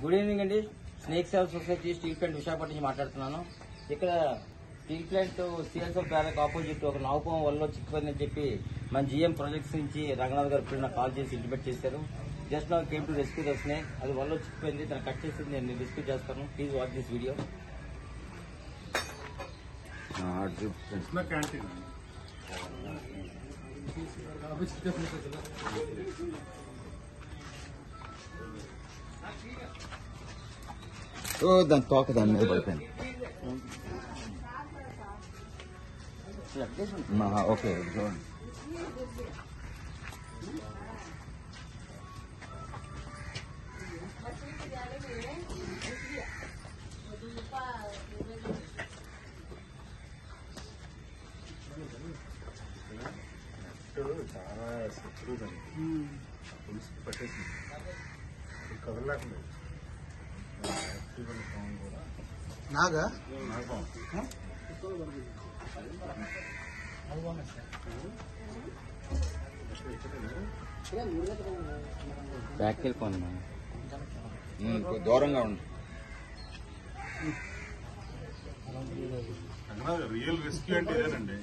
good evening అండి snake save society steel plant Visakhapatnam నుంచి మాట్లాడుతున్నాను ఇక్కడ steel plant CSF barrack opposite ఒక నౌపం వల్ల చిక్కుపోయిందని చెప్పి మన జిఎం ప్రాజెక్ట్స్ నుంచి రంగనాథ్ గారు ఇప్పుడు నాకు కాల్ చేసి ఇంటిమేట్ చేశారు జస్ట్ నా came to rescue the snake అది వల్ల చిక్కుపోయింది దాన్ని కట్ చేసి నేను రెస్క్యూ చేస్తాను please watch this video Krishna canteen ఓ దాని తోక దాని మీద పడిపోయింది ఆహా, ఓకే ఇది చూడండి చాలా శత్రువు పులుసు పట్టేసింది కదలలేకుండా కూడా నాగా నాగం బ్యాక్ వెళ్ళిపోండి మనం ఉమ్, కొద్ది దూరంగా ఉండి అక్కడ రియల్ రెస్క్యూ అంటే ఇదేనండి